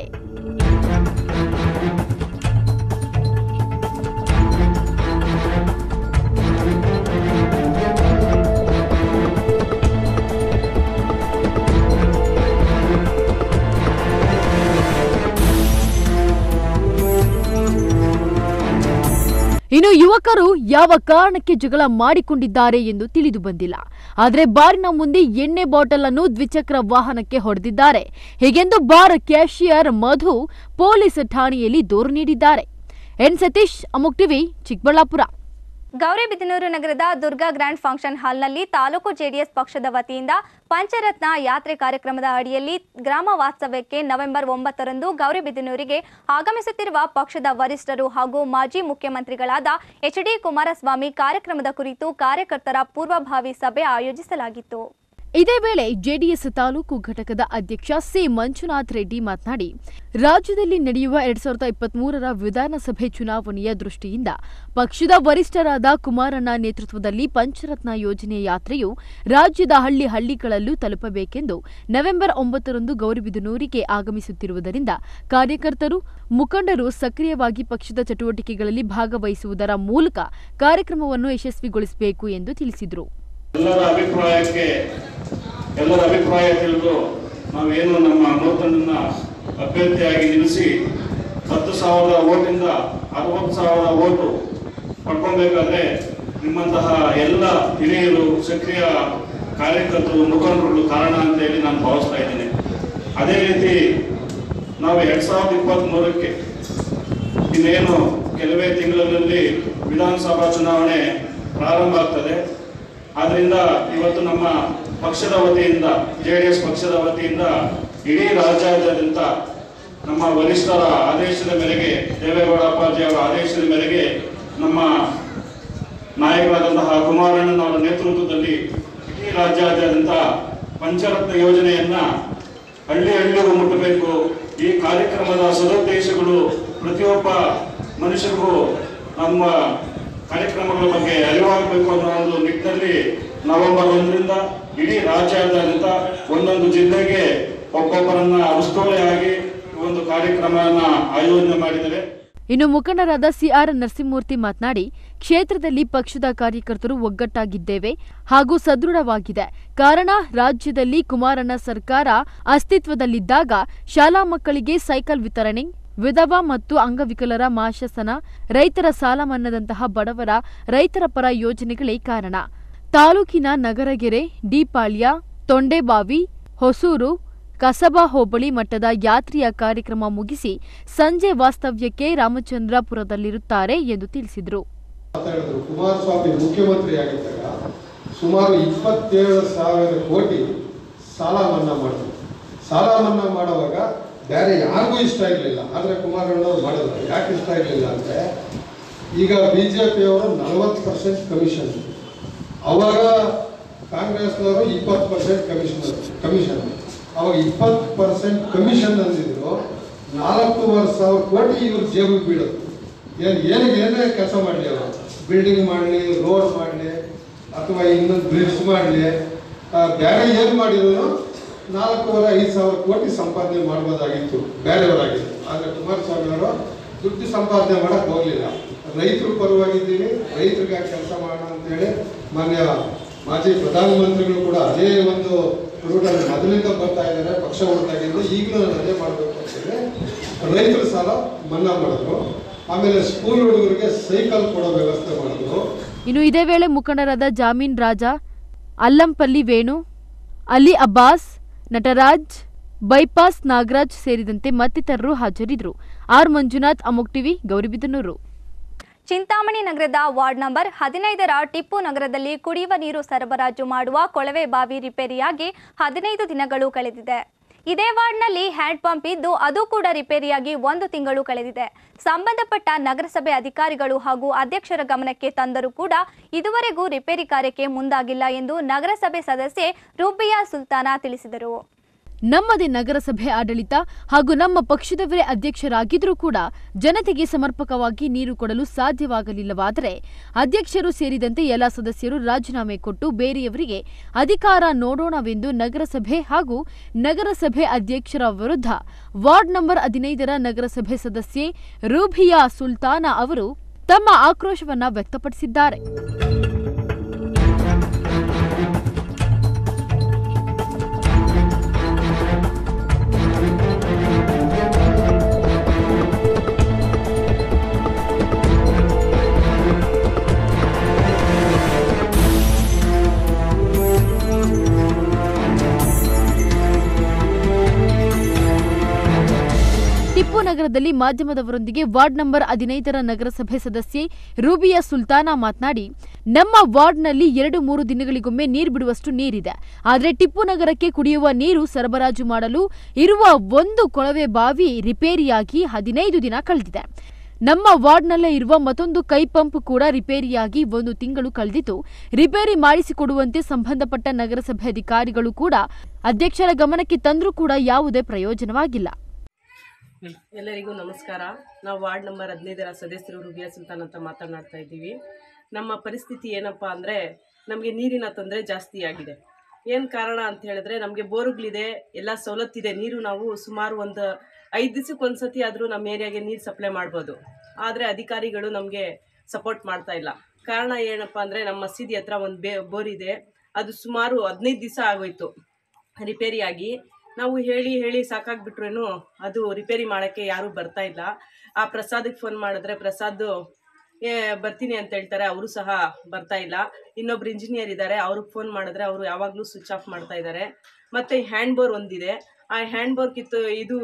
ಇನ್ನು ಯುವಕರು ಯಾವ ಕಾರಣಕ್ಕೆ ಜಗಳ ಮಾಡಿಕೊಂಡಿದ್ದಾರೆ ಎಂದು ತಿಳಿದು ಬಂದಿಲ್ಲ ಆದರೆ ಬಾರಿನ ಮುಂದೆ ಎಣ್ಣೆ ಬಾಟಲ್ ಅನ್ನು ದ್ವಿಚಕ್ರ ವಾಹನಕ್ಕೆ ಹೊಡೆದಿದ್ದಾರೆ ಹೀಗೆಂದು ಬಾರ್ ಕ್ಯಾಶಿಯರ್ ಮಧು ಪೊಲೀಸ್ ಠಾಣೆಯಲ್ಲಿ ದೂರು ನೀಡಿದ್ದಾರೆ ಎನ್ ಸತೀಶ್ ಅಮುಕ್ ಟಿವಿ ಚಿಕ್ಕಬಳ್ಳಾಪುರ ಗೌರಿಬಿದನೂರು ನಗರದ ದುರ್ಗಾ ಗ್ರ್ಯಾಂಡ್ ಫಂಕ್ಷನ್ ಹಾಲ್ನಲ್ಲಿ ತಾಲೂಕು ಜೆಡಿಎಸ್ ಪಕ್ಷದ ವತಿಯಿಂದ ಪಂಚರತ್ನ ಯಾತ್ರೆ ಕಾರ್ಯಕ್ರಮದ ಅಡಿಯಲ್ಲಿ ಗ್ರಾಮ ವಾಸ್ತವ್ಯಕ್ಕೆ ನವೆಂಬರ್ ಒಂಬತ್ತರಂದು ಗೌರಿಬಿದನೂರಿಗೆ ಆಗಮಿಸುತ್ತಿರುವ ಪಕ್ಷದ ವರಿಷ್ಠರು ಹಾಗೂ ಮಾಜಿ ಮುಖ್ಯಮಂತ್ರಿಗಳಾದ ಎಚ್ ಡಿ ಕುಮಾರಸ್ವಾಮಿ ಕಾರ್ಯಕ್ರಮದ ಕುರಿತು ಕಾರ್ಯಕರ್ತರ ಪೂರ್ವಭಾವಿ ಸಭೆ ಆಯೋಜಿಸಲಾಗಿತ್ತು ಇದೇ ವೇಳೆ ಜೆಡಿಎಸ್ ತಾಲೂಕು ಘಟಕದ ಅಧ್ಯಕ್ಷ ಸಿ ಮಂಜುನಾಥ್ ರೆಡ್ಡಿ ಮಾತನಾಡಿ ರಾಜ್ಯದಲ್ಲಿ ನಡೆಯುವ ಎರಡ್ ಸಾವಿರದ ಇಪ್ಪತ್ಮೂರರ ವಿಧಾನಸಭೆ ಚುನಾವಣೆಯ ದೃಷ್ಟಿಯಿಂದ ಪಕ್ಷದ ವರಿಷ್ಠರಾದ ಕುಮಾರಣ್ಣ ನೇತೃತ್ವದಲ್ಲಿ ಪಂಚರತ್ನ ಯೋಜನೆ ಯಾತ್ರೆಯು ರಾಜ್ಯದ ಹಳ್ಳಿ ಹಳ್ಳಿಗಳಲ್ಲೂ ತಲುಪಬೇಕೆಂದು ನವೆಂಬರ್ ಒಂಬತ್ತರಂದು ಗೌರಿಬಿದನೂರಿಗೆ ಆಗಮಿಸುತ್ತಿರುವುದರಿಂದ ಕಾರ್ಯಕರ್ತರು ಮುಖಂಡರು ಸಕ್ರಿಯವಾಗಿ ಪಕ್ಷದ ಚಟುವಟಿಕೆಗಳಲ್ಲಿ ಭಾಗವಹಿಸುವುದರ ಮೂಲಕ ಕಾರ್ಯಕ್ರಮವನ್ನು ಯಶಸ್ವಿಗೊಳಿಸಬೇಕು ಎಂದು ತಿಳಿಸಿದರು ಎಲ್ಲರ ಅಭಿಪ್ರಾಯಕ್ಕೆ ಎಲ್ಲರ ಅಭಿಪ್ರಾಯ ತಿಳಿದು ನಾವೇನು ನಮ್ಮ ನೂತನನ್ನ ಅಭ್ಯರ್ಥಿಯಾಗಿ ನಿಲ್ಲಿಸಿ ಹತ್ತು ಸಾವಿರದ ಓಟಿಂದ ಅರವತ್ತು ಸಾವಿರ ಓಟು ಪಡ್ಕೊಬೇಕಾದ್ರೆ ನಿಮ್ಮಂತಹ ಎಲ್ಲ ಹಿರಿಯರು ಸಕ್ರಿಯ ಕಾರ್ಯಕರ್ತರು ಮುಖಂಡರುಗಳು ಕಾರಣ ಅಂತ ಹೇಳಿ ನಾನು ಭಾವಿಸ್ತಾ ಇದ್ದೇನೆ ಅದೇ ರೀತಿ ನಾವು ಎರಡ್ ಸಾವಿರದ ಇಪ್ಪತ್ತ್ ಮೂರಕ್ಕೆ ಇನ್ನೇನು ಕೆಲವೇ ತಿಂಗಳಲ್ಲಿ ವಿಧಾನಸಭಾ ಚುನಾವಣೆ ಪ್ರಾರಂಭ ಆಗ್ತದೆ ಆದ್ರಿಂದ ಇವತ್ತು ನಮ್ಮ ಪಕ್ಷದ ವತಿಯಿಂದ ಜೆ ಡಿ ಎಸ್ ಪಕ್ಷದ ವತಿಯಿಂದ ಇಡೀ ರಾಜ್ಯಾದ್ಯಂತ ನಮ್ಮ ವರಿಷ್ಠರ ಆದೇಶದ ಮೇರೆಗೆ ದೇವೇಗೌಡ ಅಪ್ಪಾಜಿ ಅವರ ಆದೇಶದ ಮೇರೆಗೆ ನಮ್ಮ ನಾಯಕರಾದಂತಹ ಕುಮಾರಣ್ಣನವರ ನೇತೃತ್ವದಲ್ಲಿ ಇಡೀ ರಾಜ್ಯಾದ್ಯಂತ ಪಂಚರತ್ನ ಯೋಜನೆಯನ್ನ ಹಳ್ಳಿ ಹಳ್ಳಿಗೂ ಮುಟ್ಟಬೇಕು ಈ ಕಾರ್ಯಕ್ರಮದ ಸದುದ್ದೇಶಗಳು ಪ್ರತಿಯೊಬ್ಬ ಮನುಷ್ಯರಿಗೂ ನಮ್ಮ ಕಾರ್ಯಕ್ರಮಗಳ ಬಗ್ಗೆ ಅರಿವಾಗಬೇಕು ಅನ್ನೋ ಒಂದು ನಿಟ್ಟಿನಲ್ಲಿ ನವೆಂಬರ್ ಒಂದರಿಂದ ಇಡೀ ರಾಜ್ಯಾದ್ಯಂತ ಒಂದೊಂದು ಜಿಲ್ಲೆಗೆ ಒಬ್ಬೊಬ್ಬರನ್ನ ಉಸ್ತುವಾರಿಯಾಗಿ ಈ ಒಂದು ಕಾರ್ಯಕ್ರಮವನ್ನ ಆಯೋಜನೆ ಮಾಡಿದ್ದಾರೆ ಇನ್ನು ಮುಖಂಡರಾದ ಸಿಆರ್ ನರಸಿಂಹಮೂರ್ತಿ ಮಾತನಾಡಿ ಕ್ಷೇತ್ರದಲ್ಲಿ ಪಕ್ಷದ ಕಾರ್ಯಕರ್ತರು ಒಗ್ಗಟ್ಟಾಗಿದ್ದೇವೆ ಹಾಗೂ ಸದೃಢವಾಗಿದೆ ಕಾರಣ ರಾಜ್ಯದಲ್ಲಿ ಕುಮಾರಣ್ಣ ಸರ್ಕಾರ ಅಸ್ತಿತ್ವದಲ್ಲಿದ್ದಾಗ ಶಾಲಾ ಮಕ್ಕಳಿಗೆ ಸೈಕಲ್ ವಿತರಣೆ ವಿಧವಾ ಮತ್ತು ಅಂಗವಿಕಲರ ಮಾಶಾಸನ ರೈತರ ಸಾಲ ಮನ್ನಾದಂತಹ ಬಡವರ ರೈತರ ಪರ ಯೋಜನೆಗಳೇ ಕಾರಣ ತಾಲೂಕಿನ ನಗರಗೆರೆ ಡಿಪಾಳ್ಯ ತೊಂಡೆಬಾವಿ ಹೊಸೂರು ಕಸಬಾ ಹೋಬಳಿ ಮಟ್ಟದ ಯಾತ್ರೆಯ ಕಾರ್ಯಕ್ರಮ ಮುಗಿಸಿ ಸಂಜೆ ವಾಸ್ತವ್ಯಕ್ಕೆ ರಾಮಚಂದ್ರಪುರದಲ್ಲಿರುತ್ತಾರೆ ಎಂದು ತಿಳಿಸಿದರು ಮಾತಾಡಿದ್ರು ಕುಮಾರಸ್ವಾಮಿ ಮುಖ್ಯಮಂತ್ರಿ ಆಗಿದ್ದಾಗ ಸುಮಾರು ಇಪ್ಪತ್ತೇಳು ಸಾವಿರ ಕೋಟಿ ಸಾಲ ಮನ್ನಾ ಮಾಡಿದ್ರು ಸಾಲ ಮನ್ನಾ ಮಾಡುವಾಗ ಬೇರೆ ಯಾರಿಗೂ ಇಷ್ಟ ಇರಲಿಲ್ಲ ಆದರೆ ಕುಮಾರಣ್ಣವ್ರು ಮಾಡಿದ್ರು ಯಾಕೆ ಇಷ್ಟ ಇರಲಿಲ್ಲ ಅಂದರೆ ಈಗ ಬಿ ಜೆ ಪಿಯವರು ನಲವತ್ತು ಪರ್ಸೆಂಟ್ ಕಮಿಷನ್ ಅವಾಗ ಕಾಂಗ್ರೆಸ್ನವರು ಇಪ್ಪತ್ತು ಪರ್ಸೆಂಟ್ ಕಮಿಷನ್ ಕಮಿಷನ್ ಅವಾಗ ಇಪ್ಪತ್ತು ಪರ್ಸೆಂಟ್ ಕಮಿಷನ್ ಅಂದಿದ್ರು ನಾಲ್ಕೂವರೆ ಸಾವಿರ ಕೋಟಿ ಇವ್ರ ಜೇಬಿಗೆ ಬೀಳೋದು ಏನು ಏನಿಗೆ ಏನೇ ಕೆಲಸ ಮಾಡಲಿ ಅವರು ಬಿಲ್ಡಿಂಗ್ ಮಾಡಲಿ ರೋಡ್ ಮಾಡಲಿ ಅಥವಾ ಇನ್ನೊಂದು ಬ್ರಿಡ್ಜ್ ಮಾಡಲಿ ಬೇರೆ ಏನು ಮಾಡಿದ್ರು ನಾಲ್ಕೂವರೆ ಐದು ಸಾವಿರ ಕೋಟಿ ಸಂಪಾದನೆ ಮಾಡ್ಬೋದಾಗಿತ್ತು ಬೇರೆಯವರಾಗಿತ್ತು ಆದರೆ ಕುಮಾರಸ್ವಾಮಿ ಅವರು ದುಡ್ಡು ಸಂಪಾದನೆ ಮಾಡಕ್ಕೆ ಹೋಗಲಿಲ್ಲ ರೈತರ ಪರವಾಗಿದ್ದೀವಿ ರೈತರಿಗಾಗಿ ಕೆಲಸ ಮಾಡೋಣ ಅಂತೇಳಿ ಮಾನ್ಯ ಮಾಜಿ ಪ್ರಧಾನಮಂತ್ರಿಗಳು ಕೂಡ ಅದೇ ಒಂದು ರೂಟಲ್ಲಿ ಮೊದಲಿಂದ ಬರ್ತಾ ಇದ್ದಾರೆ ಪಕ್ಷ ಹೊರತಾಗಿದ್ದು ಈಗಲೂ ನಾನು ಅದೇ ಮಾಡಬೇಕು ಅಂತೇಳಿ ರೈತರ ಸಾಲ ಮನ್ನಾ ಮಾಡಿದ್ರು ಆಮೇಲೆ ಸ್ಕೂಲ್ ಹುಡುಗರಿಗೆ ಸೈಕಲ್ ಕೊಡೋ ವ್ಯವಸ್ಥೆ ಮಾಡಿದ್ರು ಇನ್ನು ಇದೇ ವೇಳೆ ಮುಖಂಡರಾದ ಜಾಮೀನ್ ರಾಜ ಅಲ್ಲಂಪಲ್ಲಿ ವೇಣು ಅಲಿ ಅಬ್ಬಾಸ್ ನಟರಾಜ್ ಬೈಪಾಸ್ ನಾಗರಾಜ್ ಸೇರಿದಂತೆ ಮತ್ತಿತರರು ಹಾಜರಿದ್ದರು ಆರ್ ಮಂಜುನಾಥ್ ಅಮೋಕ್ ಟಿವಿ ಗೌರಿಬಿದನೂರು ಚಿಂತಾಮಣಿ ನಗರದ ವಾರ್ಡ್ ನಂಬರ್ ಹದಿನೈದರ ಟಿಪ್ಪು ನಗರದಲ್ಲಿ ಕುಡಿಯುವ ನೀರು ಸರಬರಾಜು ಮಾಡುವ ಕೊಳವೆ ಬಾವಿ ರಿಪೇರಿಯಾಗಿ ಹದಿನೈದು ದಿನಗಳು ಕಳೆದಿದೆ ಇದೇ ವಾರ್ಡ್ನಲ್ಲಿ ಹ್ಯಾಂಡ್ ಪಂಪ್ ಇದ್ದು ಅದು ಕೂಡ ರಿಪೇರಿಯಾಗಿ ಒಂದು ತಿಂಗಳು ಕಳೆದಿದೆ ಸಂಬಂಧಪಟ್ಟ ನಗರಸಭೆ ಅಧಿಕಾರಿಗಳು ಹಾಗೂ ಅಧ್ಯಕ್ಷರ ಗಮನಕ್ಕೆ ತಂದರೂ ಕೂಡ ಇದುವರೆಗೂ ರಿಪೇರಿ ಕಾರ್ಯಕ್ಕೆ ಮುಂದಾಗಿಲ್ಲ ಎಂದು ನಗರಸಭೆ ಸದಸ್ಯೆ ರೂಬಿಯಾ ಸುಲ್ತಾನ ತಿಳಿಸಿದರು ನಮ್ಮದೇ ನಗರಸಭೆ ಆಡಳಿತ ಹಾಗೂ ನಮ್ಮ ಪಕ್ಷದವರೇ ಅಧ್ಯಕ್ಷರಾಗಿದ್ರೂ ಕೂಡ ಜನತೆಗೆ ಸಮರ್ಪಕವಾಗಿ ನೀರು ಕೊಡಲು ಸಾಧ್ಯವಾಗಲಿಲ್ಲವಾದರೆ ಅಧ್ಯಕ್ಷರು ಸೇರಿದಂತೆ ಎಲ್ಲ ಸದಸ್ಯರು ರಾಜೀನಾಮೆ ಕೊಟ್ಟು ಬೇರೆಯವರಿಗೆ ಅಧಿಕಾರ ನೋಡೋಣವೆಂದು ನಗರಸಭೆ ಹಾಗೂ ನಗರಸಭೆ ಅಧ್ಯಕ್ಷರ ವಿರುದ್ಧ ವಾರ್ಡ್ ನಂಬರ್ ಹದಿನೈದರ ನಗರಸಭೆ ಸದಸ್ಯೆ ರೂಬಿಯಾ ಸುಲ್ತಾನ ಅವರು ತಮ್ಮ ಆಕ್ರೋಶವನ್ನ ವ್ಯಕ್ತಪಡಿಸಿದ್ದಾರೆ ಟಿಪ್ಪು ನಗರದಲ್ಲಿ ಮಾಧ್ಯಮದವರೊಂದಿಗೆ ವಾರ್ಡ್ ನಂಬರ್ ಹದಿನೈದರ ನಗರಸಭೆ ಸದಸ್ಯೆ ರೂಬಿಯಾ ಸುಲ್ತಾನ ಮಾತನಾಡಿ ನಮ್ಮ ವಾರ್ಡ್ನಲ್ಲಿ ಎರಡು ಮೂರು ದಿನಗಳಿಗೊಮ್ಮೆ ನೀರು ಬಿಡುವಷ್ಟು ನೀರಿದೆ ಆದರೆ ಟಿಪ್ಪು ನಗರಕ್ಕೆ ಕುಡಿಯುವ ನೀರು ಸರಬರಾಜು ಮಾಡಲು ಇರುವ ಒಂದು ಕೊಳವೆ ಬಾವಿ ರಿಪೇರಿಯಾಗಿ ಹದಿನೈದು ದಿನ ಕಳೆದಿದೆ ನಮ್ಮ ವಾರ್ಡ್ನಲ್ಲೇ ಇರುವ ಮತ್ತೊಂದು ಕೈ ಪಂಪ್ ಕೂಡ ರಿಪೇರಿಯಾಗಿ ಒಂದು ತಿಂಗಳು ಕಳೆದಿದ್ದು ರಿಪೇರಿ ಮಾಡಿಸಿಕೊಡುವಂತೆ ಸಂಬಂಧಪಟ್ಟ ನಗರಸಭೆ ಅಧಿಕಾರಿಗಳು ಕೂಡ ಅಧ್ಯಕ್ಷರ ಗಮನಕ್ಕೆ ತಂದರೂ ಕೂಡ ಯಾವುದೇ ಪ್ರಯೋಜನವಾಗಿಲ್ಲ ಎಲ್ಲರಿಗೂ ನಮಸ್ಕಾರ ನಾವು ವಾರ್ಡ್ ನಂಬರ್ ಹದಿನೈದರ ಸದಸ್ಯರು ರುಬಿಯಾ ಸುಲ್ತಾನ್ ಅಂತ ಮಾತನಾಡ್ತಾ ಇದ್ದೀವಿ ನಮ್ಮ ಪರಿಸ್ಥಿತಿ ಏನಪ್ಪ ಅಂದರೆ ನಮಗೆ ನೀರಿನ ತೊಂದರೆ ಜಾಸ್ತಿ ಆಗಿದೆ ಏನು ಕಾರಣ ಅಂತ ಹೇಳಿದ್ರೆ ನಮಗೆ ಬೋರುಗಳಿದೆ ಎಲ್ಲ ಸವಲತ್ತಿದೆ ನೀರು ನಾವು ಸುಮಾರು ಒಂದು ಐದು ದಿವಸಕ್ಕೆ ಒಂದು ಸತಿ ಆದರೂ ನಮ್ಮ ಏರಿಯಾಗೆ ನೀರು ಸಪ್ಲೈ ಮಾಡ್ಬೋದು ಆದರೆ ಅಧಿಕಾರಿಗಳು ನಮಗೆ ಸಪೋರ್ಟ್ ಮಾಡ್ತಾ ಇಲ್ಲ ಕಾರಣ ಏನಪ್ಪ ಅಂದರೆ ನಮ್ಮ ಮಸೀದಿ ಹತ್ರ ಒಂದು ಬೇ ಬೋರ್ ಇದೆ ಅದು ಸುಮಾರು ಹದಿನೈದು ದಿವಸ ಆಗೋಯ್ತು ರಿಪೇರಿಯಾಗಿ ನಾವು ಹೇಳಿ ಹೇಳಿ ಸಾಕಾಗ್ಬಿಟ್ರೇನು ಅದು ರಿಪೇರಿ ಮಾಡೋಕ್ಕೆ ಯಾರೂ ಬರ್ತಾ ಇಲ್ಲ ಆ ಪ್ರಸಾದಕ್ಕೆ ಫೋನ್ ಮಾಡಿದ್ರೆ ಪ್ರಸಾದ್ ಏ ಬರ್ತೀನಿ ಅಂತ ಹೇಳ್ತಾರೆ ಅವರು ಸಹ ಬರ್ತಾ ಇಲ್ಲ ಇನ್ನೊಬ್ರು ಇಂಜಿನಿಯರ್ ಇದ್ದಾರೆ ಅವ್ರಿಗೆ ಫೋನ್ ಮಾಡಿದ್ರೆ ಅವರು ಯಾವಾಗಲೂ ಸ್ವಿಚ್ ಆಫ್ ಮಾಡ್ತಾ ಇದ್ದಾರೆ ಮತ್ತು ಹ್ಯಾಂಡ್ ಬೋರ್ ಒಂದಿದೆ ಆ ಹ್ಯಾಂಡ್ ಬೋರ್ ಕಿತ್ತು ಇದು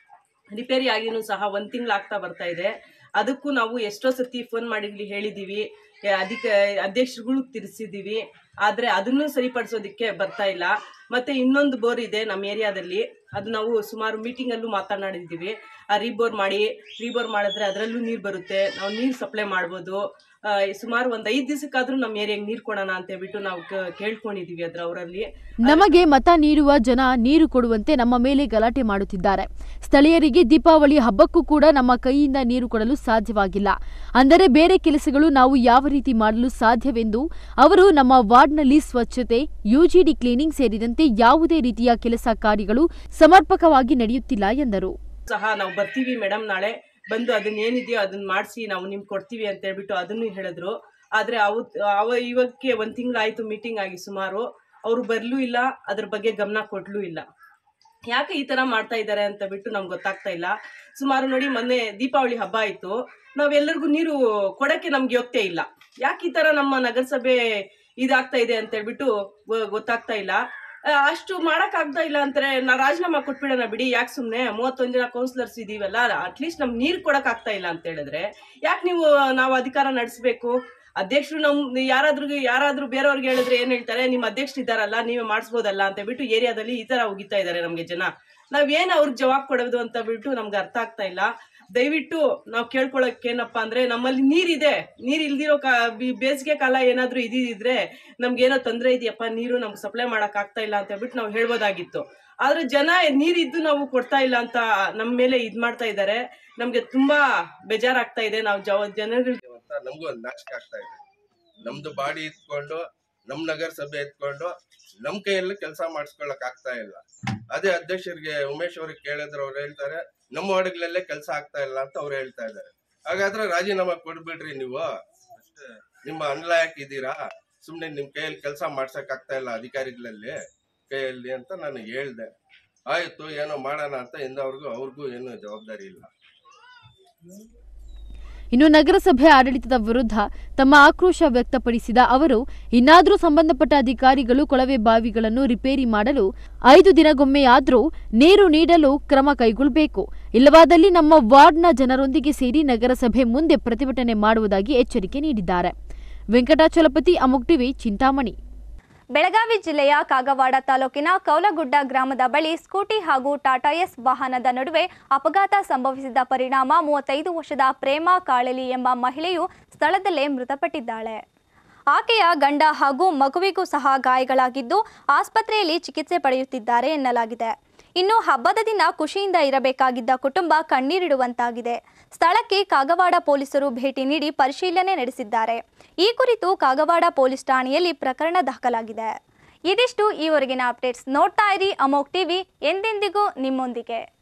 ರಿಪೇರಿ ಆಗಿನೂ ಸಹ ಒಂದು ತಿಂಗಳು ಆಗ್ತಾ ಬರ್ತಾ ಇದೆ ಅದಕ್ಕೂ ನಾವು ಎಷ್ಟೋ ಸತಿ ಫೋನ್ ಮಾಡಿ ಹೇಳಿದ್ದೀವಿ ಏ, ಅಧಿಕ ಅಧ್ಯಕ್ಷರುಗಳು ತಿರ್ಸಿದ್ದೀವಿ ಆದರೆ ಅದನ್ನು ಸರಿಪಡಿಸೋದಕ್ಕೆ ಬರ್ತಾ ಇಲ್ಲ ಮತ್ತು ಇನ್ನೊಂದು ಬೋರ್ ಇದೆ ನಮ್ಮ ಏರಿಯಾದಲ್ಲಿ ಅದು ನಾವು ಸುಮಾರು ಮೀಟಿಂಗಲ್ಲೂ ಮಾತನಾಡಿದ್ದೀವಿ ಆ ರೀಬೋರ್ ಮಾಡಿ ರೀಬೋರ್ ಮಾಡಿದ್ರೆ ಅದರಲ್ಲೂ ನೀರು ಬರುತ್ತೆ ನಾವು ನೀರು ಸಪ್ಲೈ ಮಾಡ್ಬೋದು ಆ, ಸುಮಾರು ಒಂದು ಐದು ದಿವಸಕ್ಕಾದರೂ ನಮ್ಮ ಏರಿಯಾಗೆ ನೀರು ಕೊಡೋಣ ಅಂತ ಹೇಳ್ಬಿಟ್ಟು ನಾವು ಕ- ಕೇಳ್ಕೊಂಡಿದ್ದೀವಿ ಅದ್ರ ಅವರಲ್ಲಿ ನಮಗೆ ಮತ ನೀಡುವ ಜನ ನೀರು ಕೊಡುವಂತೆ ನಮ್ಮ ಮೇಲೆ ಗಲಾಟೆ ಮಾಡುತ್ತಿದ್ದಾರೆ ಸ್ಥಳೀಯರಿಗೆ ದೀಪಾವಳಿ ಹಬ್ಬಕ್ಕೂ ಕೂಡ ನಮ್ಮ ಕೈಯಿಂದ ನೀರು ಕೊಡಲು ಸಾಧ್ಯವಾಗಿಲ್ಲ ಅಂದರೆ ಬೇರೆ ಕೆಲಸಗಳು ನಾವು ಯಾವ ರೀತಿ ಮಾಡಲು ಸಾಧ್ಯವೆಂದು ಅವರು ನಮ್ಮ ವಾರ್ಡ್ನಲ್ಲಿ ಸ್ವಚ್ಛತೆ ಯುಜಿಡಿ ಕ್ಲೀನಿಂಗ್ ಸೇರಿದಂತೆ ಯಾವುದೇ ರೀತಿಯ ಕೆಲಸ ಕಾರ್ಯಗಳು ಸಮರ್ಪಕವಾಗಿ ನಡೆಯುತ್ತಿಲ್ಲ ಎಂದರು ಸಹ ನಾವು ಬರ್ತೀವಿ ಮೇಡಮ್ ನಾಳೆ ಬಂದು ಅದನ್ನ ಏನಿದೆಯೋ ಅದನ್ನ ಮಾಡಿಸಿ ನಾವು ನಿಮ್ಗೆ ಕೊಡ್ತೀವಿ ಅಂತ ಹೇಳ್ಬಿಟ್ಟು ಅದನ್ನು ಹೇಳಿದ್ರು ಆದರೆ ಅವತ್ ಅವ ಇವಕ್ಕೆ ಒಂದು ತಿಂಗಳಾಯಿತು ಮೀಟಿಂಗ್ ಆಗಿ ಸುಮಾರು ಅವರು ಬರಲೂ ಇಲ್ಲ ಅದ್ರ ಬಗ್ಗೆ ಗಮನ ಕೊಡ್ಲೂ ಇಲ್ಲ ಯಾಕೆ ಈ ಥರ ಮಾಡ್ತಾ ಇದ್ದಾರೆ ಅಂತ ಬಿಟ್ಟು ನಮ್ಗೆ ಗೊತ್ತಾಗ್ತಾ ಇಲ್ಲ ಸುಮಾರು ನೋಡಿ ಮೊನ್ನೆ ದೀಪಾವಳಿ ಹಬ್ಬ ಆಯಿತು ನಾವೆಲ್ಲರಿಗೂ ನೀರು ಕೊಡೋಕ್ಕೆ ನಮ್ಗೆ ಯೋಗ್ಯತೆ ಇಲ್ಲ ಯಾಕೆ ಈ ಥರ ನಮ್ಮ ನಗರಸಭೆ ಇದಾಗ್ತಾ ಇದೆ ಅಂತ ಹೇಳ್ಬಿಟ್ಟು ಗೊ- ಗೊತ್ತಾಗ್ತಾ ಇಲ್ಲ ಆ, ಅಷ್ಟು ಮಾಡೋಕ್ಕಾಗ್ತಾ ಇಲ್ಲ ಅಂತಾರೆ ನಾ ರಾಜೀನಾಮೆ ಕೊಟ್ಬಿಡೋಣ ಬಿಡಿ ಯಾಕೆ ಸುಮ್ಮನೆ ಮೂವತ್ತೊಂದು ಜನ ಕೌನ್ಸಿಲರ್ಸ್ ಇದೀವಲ್ಲ ಅಟ್ಲೀಸ್ಟ್ ನಮ್ಗೆ ನೀರು ಕೊಡೋಕ್ಕಾಗ್ತಾ ಇಲ್ಲ ಅಂತ ಹೇಳಿದ್ರೆ ಯಾಕೆ ನೀವು ನಾವು ಅಧಿಕಾರ ನಡೆಸಬೇಕು ಅಧ್ಯಕ್ಷರು ನಮ್ ಯಾರಾದ್ರೂ ಯಾರಾದ್ರೂ ಬೇರೆಯವ್ರಿಗೆ ಹೇಳಿದ್ರೆ ಏನ್ ಹೇಳ್ತಾರೆ ನಿಮ್ಮ ಅಧ್ಯಕ್ಷರು ಇದ್ದಾರಲ್ಲ ನೀವೇ ಮಾಡಿಸ್ಬೋದಲ್ಲ ಅಂತ ಬಿಟ್ಟು ಏರಿಯಾದಲ್ಲಿ ಈ ತರ ಉಗಿತಾ ಇದ್ದಾರೆ ನಮ್ಗೆ ಜನ ನಾವೇನ್ ಅವ್ರಿಗೆ ಜವಾಬ್ ಕೊಡೋದು ಅಂತ ಬಿಟ್ಟು ನಮ್ಗೆ ಅರ್ಥ ಆಗ್ತಾ ಇಲ್ಲ ದಯವಿಟ್ಟು ನಾವು ಕೇಳ್ಕೊಳಕ್ ಏನಪ್ಪಾ ಅಂದ್ರೆ ನಮ್ಮಲ್ಲಿ ನೀರಿದೆ ನೀರ್ ಇಲ್ದಿರೋ ಕಾ ಬಿ- ಬೇಸಿಗೆ ಕಾಲ ಏನಾದ್ರೂ ಇದಿದ್ರೆ ನಮ್ಗೆ ಏನೋ ತೊಂದರೆ ಇದೆಯಪ್ಪ ನೀರು ನಮ್ಗೆ ಸಪ್ಲೈ ಮಾಡಕ್ ಆಗ್ತಾ ಇಲ್ಲ ಅಂತ ಹೇಳ್ಬಿಟ್ಟು ನಾವು ಹೇಳ್ಬೋದಾಗಿತ್ತು ಆದ್ರೆ ಜನ ನೀರಿದ್ದು ನಾವು ಕೊಡ್ತಾ ಇಲ್ಲ ಅಂತ ನಮ್ಮ ಮೇಲೆ ಇದ್ ಮಾಡ್ತಾ ಇದ್ದಾರೆ ನಮ್ಗೆ ತುಂಬಾ ಬೇಜಾರಾಗ್ತಾ ಇದೆ ನಾವು ಜವ ಜನರಿಗೆ ಅಂತ ನಮಗೂ ಒಂದು ನಾಚಿಕೆ ಆಗ್ತಾ ಇದೆ ನಮ್ದು ಬಾಡಿ ಇತ್ಕೊಂಡು ನಮ್ ನಗರಸಭೆ ಎತ್ಕೊಂಡು ನಮ್ ಕೈಯಲ್ಲಿ ಕೆಲಸ ಮಾಡಿಸ್ಕೊಳಕ್ ಆಗ್ತಾ ಇಲ್ಲ ಅದೇ ಅಧ್ಯಕ್ಷರಿಗೆ ಉಮೇಶ್ ಅವ್ರಿಗೆ ಕೇಳಿದ್ರೆ ಅವ್ರು ಹೇಳ್ತಾರೆ ನಮ್ಮ ವಾರ್ಡ್ಗಳಲ್ಲೇ ಕೆಲಸ ಆಗ್ತಾ ಇಲ್ಲ ಅಂತ ಅವ್ರು ಹೇಳ್ತಾ ಇದ್ದಾರೆ ಹಾಗಾದ್ರೆ ರಾಜೀನಾಮೆ ಕೊಡ್ಬಿಡ್ರಿ ನೀವು ನಿಮ್ಮ ಅನ್ಲಾಯಕ್ ಇದ್ದೀರಾ ಸುಮ್ನೆ ನಿಮ್ ಕೈಯಲ್ಲಿ ಕೆಲಸ ಮಾಡ್ಸಕ್ ಆಗ್ತಾ ಇಲ್ಲ ಅಧಿಕಾರಿಗಳಲ್ಲಿ ಕೈಯಲ್ಲಿ ಅಂತ ನಾನು ಹೇಳ್ದೆ ಆಯ್ತು ಏನೋ ಮಾಡೋಣ ಅಂತ ಇಂದವ್ರಿಗೂ ಅವ್ರಿಗೂ ಏನು ಜವಾಬ್ದಾರಿ ಇಲ್ಲ ಇನ್ನು ನಗರಸಭೆ ಆಡಳಿತದ ವಿರುದ್ಧ ತಮ್ಮ ಆಕ್ರೋಶ ವ್ಯಕ್ತಪಡಿಸಿದ ಅವರು ಇನ್ನಾದರೂ ಸಂಬಂಧಪಟ್ಟ ಅಧಿಕಾರಿಗಳು ಕೊಳವೆ ಬಾವಿಗಳನ್ನು ರಿಪೇರಿ ಮಾಡಲು ಐದು ದಿನಗೊಮ್ಮೆಯಾದರೂ ನೀರು ನೀಡಲು ಕ್ರಮ ಕೈಗೊಳ್ಳಬೇಕು ಇಲ್ಲವಾದಲ್ಲಿ ನಮ್ಮ ವಾರ್ಡ್ನ ಜನರೊಂದಿಗೆ ಸೇರಿ ನಗರಸಭೆ ಮುಂದೆ ಪ್ರತಿಭಟನೆ ಮಾಡುವುದಾಗಿ ಎಚ್ಚರಿಕೆ ನೀಡಿದ್ದಾರೆ ವೆಂಕಟಾಚಲಪತಿ ಅಮುಕ್ ಟಿವಿ ಚಿಂತಾಮಣಿ ಬೆಳಗಾವಿ ಜಿಲ್ಲೆಯ ಕಾಗವಾಡ ತಾಲೂಕಿನ ಕೌಲಗುಡ್ಡ ಗ್ರಾಮದ ಬಳಿ ಸ್ಕೂಟಿ ಹಾಗೂ ಟಾಟಾ ಎಸ್ ವಾಹನದ ನಡುವೆ ಅಪಘಾತ ಸಂಭವಿಸಿದ ಪರಿಣಾಮ ಮೂವತ್ತೈದು ವರ್ಷದ ಪ್ರೇಮ ಕಾಳಲಿ ಎಂಬ ಮಹಿಳೆಯು ಸ್ಥಳದಲ್ಲೇ ಮೃತಪಟ್ಟಿದ್ದಾಳೆ ಆಕೆಯ ಗಂಡ ಹಾಗೂ ಮಗುವಿಗೂ ಸಹ ಗಾಯಗಳಾಗಿದ್ದು ಆಸ್ಪತ್ರೆಯಲ್ಲಿ ಚಿಕಿತ್ಸೆ ಪಡೆಯುತ್ತಿದ್ದಾರೆ ಎನ್ನಲಾಗಿದೆ ಇನ್ನು ಹಬ್ಬದ ದಿನ ಖುಷಿಯಿಂದ ಇರಬೇಕಾಗಿದ್ದ ಕುಟುಂಬ ಕಣ್ಣೀರಿಡುವಂತಾಗಿದೆ ಸ್ಥಳಕ್ಕೆ ಕಾಗವಾಡ ಪೊಲೀಸರು ಭೇಟಿ ನೀಡಿ ಪರಿಶೀಲನೆ ನಡೆಸಿದ್ದಾರೆ ಈ ಕುರಿತು ಕಾಗವಾಡ ಪೊಲೀಸ್ ಠಾಣೆಯಲ್ಲಿ ಪ್ರಕರಣ ದಾಖಲಾಗಿದೆ ಇದಿಷ್ಟು ಈವರೆಗಿನ ಅಪ್ಡೇಟ್ಸ್ ನೋಡ್ತಾ ಇರಿ ಅಮೋಕ್ ಟಿವಿ ಎಂದೆಂದಿಗೂ ನಿಮ್ಮೊಂದಿಗೆ